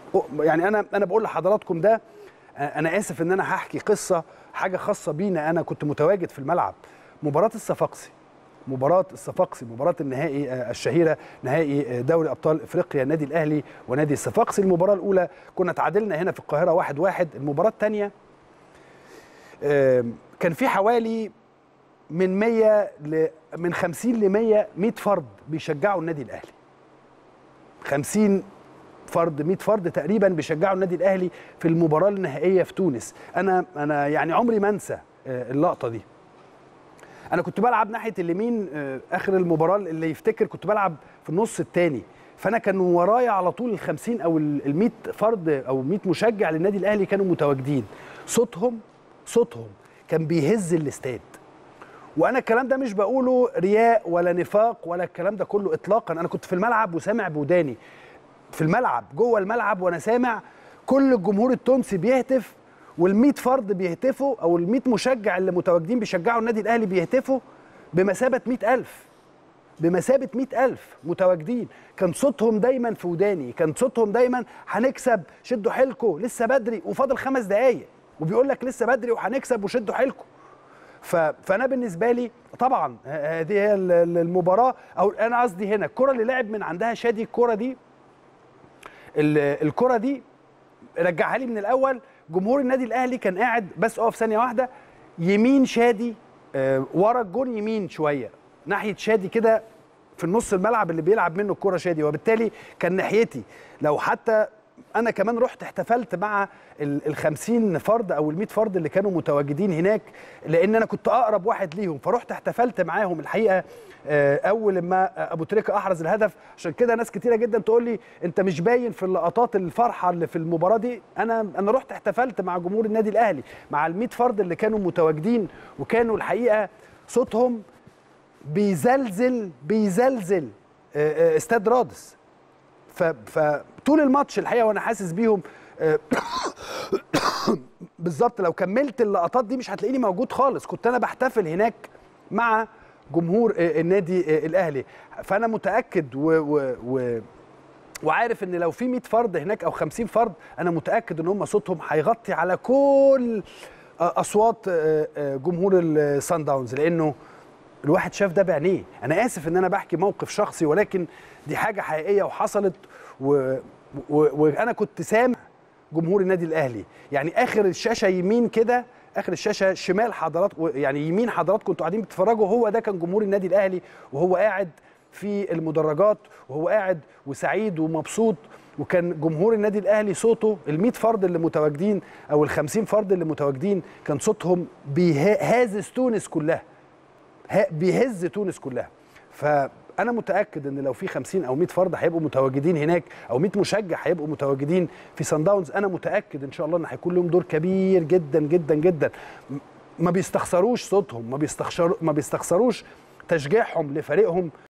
يعني انا انا بقول لحضراتكم ده انا اسف ان انا هحكي قصه حاجه خاصه بينا انا كنت متواجد في الملعب مباراه الصفاقسي مباراة الصفاقسي مباراة النهائي الشهيرة نهائي دوري أبطال إفريقيا النادي الأهلي ونادي الصفاقسي المباراة الأولى كنا تعادلنا هنا في القاهرة واحد واحد المباراة الثانية كان في حوالي من 100 ل من 50 ل 100 100 فرد بيشجعوا النادي الأهلي 50 فرد 100 فرد تقريبا بيشجعوا النادي الاهلي في المباراه النهائيه في تونس انا انا يعني عمري ما انسى اللقطه دي انا كنت بلعب ناحيه اليمين اخر المباراه اللي يفتكر كنت بلعب في النص الثاني فانا كان ورايا على طول ال 50 او ال 100 فرد او 100 مشجع للنادي الاهلي كانوا متواجدين صوتهم صوتهم كان بيهز الاستاد وانا الكلام ده مش بقوله رياء ولا نفاق ولا الكلام ده كله اطلاقا انا كنت في الملعب وسامع بوداني في الملعب جوه الملعب وانا سامع كل الجمهور التونسي بيهتف وال100 فرد بيهتفوا او ال100 مشجع اللي متواجدين بيشجعوا النادي الاهلي بيهتفوا بمثابه 100000 بمثابه 100000 متواجدين كان صوتهم دايما في وداني كان صوتهم دايما هنكسب شدوا حيلكم لسه بدري وفاضل خمس دقايق وبيقول لك لسه بدري وهنكسب وشدوا حيلكم فانا بالنسبه لي طبعا هذه هي المباراه او انا قصدي هنا الكره اللي لعب من عندها شادي الكره دي الكره دي رجعها لي من الاول جمهور النادي الاهلي كان قاعد بس اقف ثانيه واحده يمين شادي آه ورا الجون يمين شويه ناحيه شادي كده في النص الملعب اللي بيلعب منه الكره شادي وبالتالي كان ناحيتي لو حتى انا كمان رحت احتفلت مع ال 50 فرد او ال 100 فرد اللي كانوا متواجدين هناك لان انا كنت اقرب واحد ليهم فرحت احتفلت معاهم الحقيقه اول ما ابو تريكه احرز الهدف عشان كده ناس كتيره جدا تقول لي انت مش باين في اللقطات الفرحه اللي في المباراه دي انا انا رحت احتفلت مع جمهور النادي الاهلي مع ال 100 فرد اللي كانوا متواجدين وكانوا الحقيقه صوتهم بيزلزل بيزلزل استاد رادس فطول الماتش الحقيقه وانا حاسس بيهم بالظبط لو كملت اللقطات دي مش هتلاقيني موجود خالص كنت انا بحتفل هناك مع جمهور النادي الاهلي فانا متاكد و, و, و وعارف ان لو في 100 فرد هناك او 50 فرد انا متاكد ان هم صوتهم هيغطي على كل اصوات جمهور السان داونز لانه الواحد شاف ده بعينيه انا اسف ان انا بحكي موقف شخصي ولكن دي حاجه حقيقيه وحصلت و... و... وانا كنت سامع جمهور النادي الاهلي يعني اخر الشاشه يمين كده اخر الشاشه شمال حضرات يعني يمين حضراتكم كنتوا قاعدين بتتفرجوا هو ده كان جمهور النادي الاهلي وهو قاعد في المدرجات وهو قاعد وسعيد ومبسوط وكان جمهور النادي الاهلي صوته ال100 فرد اللي متواجدين او ال50 فرد اللي متواجدين كان صوتهم بيهازز تونس كلها بيهز تونس كلها فانا متاكد ان لو في 50 او 100 فرد هيبقوا متواجدين هناك او 100 مشجع هيبقوا متواجدين في سان داونز انا متاكد ان شاء الله ان هيكون لهم دور كبير جدا جدا جدا ما بيستخسروش صوتهم ما بيستخسروش ما بيستخسروش تشجيعهم لفريقهم